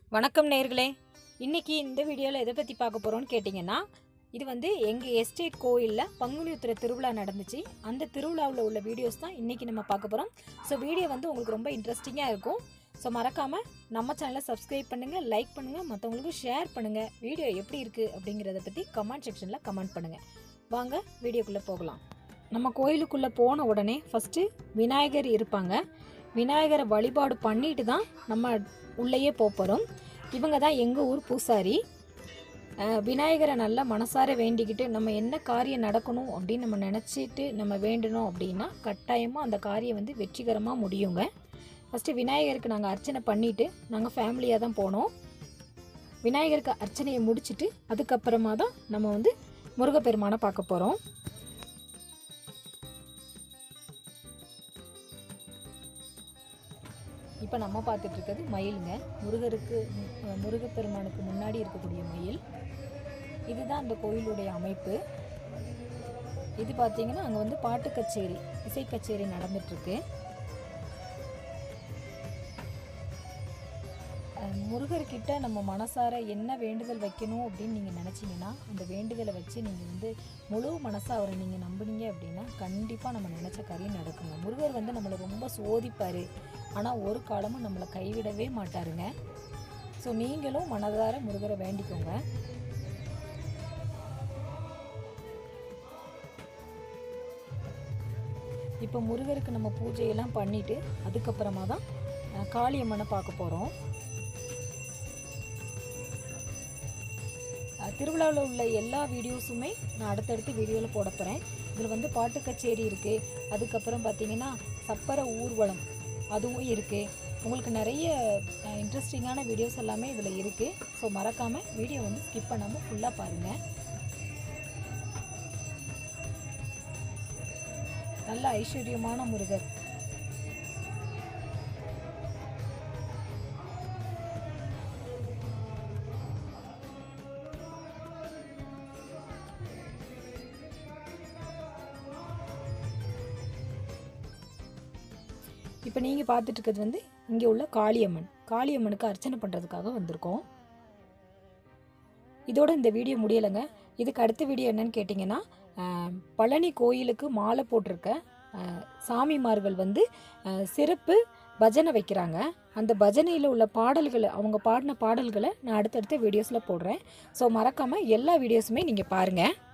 வணக்கம் நேர்களே இன்னைக்கு இந்த வீடியோவில் எதை பற்றி பார்க்க போகிறோம்னு கேட்டிங்கன்னா இது வந்து எங்கள் எஸ்டேட் கோயிலில் பங்குனி உத்திர திருவிழா நடந்துச்சு அந்த திருவிழாவில் உள்ள வீடியோஸ் தான் இன்றைக்கி நம்ம பார்க்க போகிறோம் ஸோ வீடியோ வந்து உங்களுக்கு ரொம்ப இன்ட்ரெஸ்டிங்காக இருக்கும் ஸோ மறக்காமல் நம்ம சேனலை சப்ஸ்கிரைப் பண்ணுங்கள் லைக் பண்ணுங்கள் மற்றவங்களுக்கும் ஷேர் பண்ணுங்கள் வீடியோ எப்படி இருக்குது அப்படிங்கிறத பற்றி கமெண்ட் செக்ஷனில் கமெண்ட் பண்ணுங்கள் வாங்க வீடியோக்குள்ளே போகலாம் நம்ம கோயிலுக்குள்ளே போன உடனே ஃபஸ்ட்டு விநாயகர் இருப்பாங்க விநாயகரை வழிபாடு பண்ணிட்டு தான் நம்ம உள்ளேயே போக போகிறோம் இவங்க தான் எங்கள் ஊர் பூசாரி அஹ் விநாயகரை நல்லா மனசார வேண்டிக்கிட்டு நம்ம என்ன காரியம் நடக்கணும் அப்படின்னு நம்ம நினச்சிட்டு நம்ம வேண்டணும் அப்படின்னா கட்டாயமாக அந்த காரியம் வந்து வெற்றிகரமாக முடியுங்க ஃபஸ்ட்டு விநாயகருக்கு நாங்கள் அர்ச்சனை பண்ணிவிட்டு நாங்கள் ஃபேமிலியாக தான் போனோம் விநாயகருக்கு அர்ச்சனையை முடிச்சிட்டு அதுக்கப்புறமா தான் நம்ம வந்து முருகப்பெருமானை பார்க்க போகிறோம் இப்போ நம்ம பார்த்துட்டு இருக்கிறது மயிலுங்க முருகருக்கு அஹ், முருகப்பெருமானுக்கு முன்னாடி இருக்கக்கூடிய மயில் இதுதான் அந்த கோயிலுடைய அமைப்பு இது பார்த்தீங்கன்னா அங்கே வந்து பாட்டு கச்சேரி இசை கச்சேரி நடந்துட்டுருக்கு முருகர்கிட்ட நம்ம மனசார என்ன வேண்டுதல் வைக்கணும் அப்படின்னு நீங்கள் நினச்சிங்கன்னா அந்த வேண்டுதலை வச்சு நீங்கள் வந்து முழு மனசை அவரை நீங்கள் நம்புனீங்க அப்படின்னா கண்டிப்பாக நம்ம நினச்ச காரியம் நடக்குங்க முருகர் வந்து நம்மளை ரொம்ப சோதிப்பார் ஆனால் ஒரு காலமும் நம்மளை கைவிடவே மாட்டாருங்க ஸோ நீங்களும் மனதார முருகரை வேண்டிக்கோங்க இப்போ முருகருக்கு நம்ம பூஜையெல்லாம் பண்ணிட்டு அதுக்கப்புறமா தான் அஹ், காளியம்மனை பார்க்க போகிறோம் திருவிழாவில் உள்ள எல்லா வீடியோஸுமே நான் அடுத்தடுத்து வீடியோவில் போட போகிறேன் இதில் வந்து பாட்டு கச்சேரி இருக்குது அதுக்கப்புறம் பார்த்தீங்கன்னா சப்பர ஊர்வலம் அதுவும் இருக்குது உங்களுக்கு நிறைய இன்ட்ரெஸ்டிங்கான வீடியோஸ் எல்லாமே இதில் இருக்குது ஸோ மறக்காமல் வீடியோ வந்து ஸ்கிப் பண்ணாமல் ஃபுல்லாக பாருங்கள் நல்ல ஐஸ்வர்யமான முருகர் இப்போ நீங்கள் பார்த்துட்டு இருக்கிறது வந்து இங்கே உள்ள காளியம்மன் காளியம்மனுக்கு அர்ச்சனை பண்ணுறதுக்காக வந்திருக்கோம் இதோட இந்த வீடியோ முடியலைங்க இதுக்கு அடுத்த வீடியோ என்னன்னு கேட்டிங்கன்னா ஆஹ், பழனி கோயிலுக்கு மாலை போட்டிருக்க ஆஹ், சாமிமார்கள் வந்து ஆஹ், சிறப்பு பஜனை வைக்கிறாங்க அந்த பஜனையில் உள்ள பாடல்களை அவங்க பாடின பாடல்களை நான் அடுத்தடுத்த வீடியோஸில் போடுறேன் ஸோ மறக்காமல் எல்லா வீடியோஸுமே நீங்கள் பாருங்கள்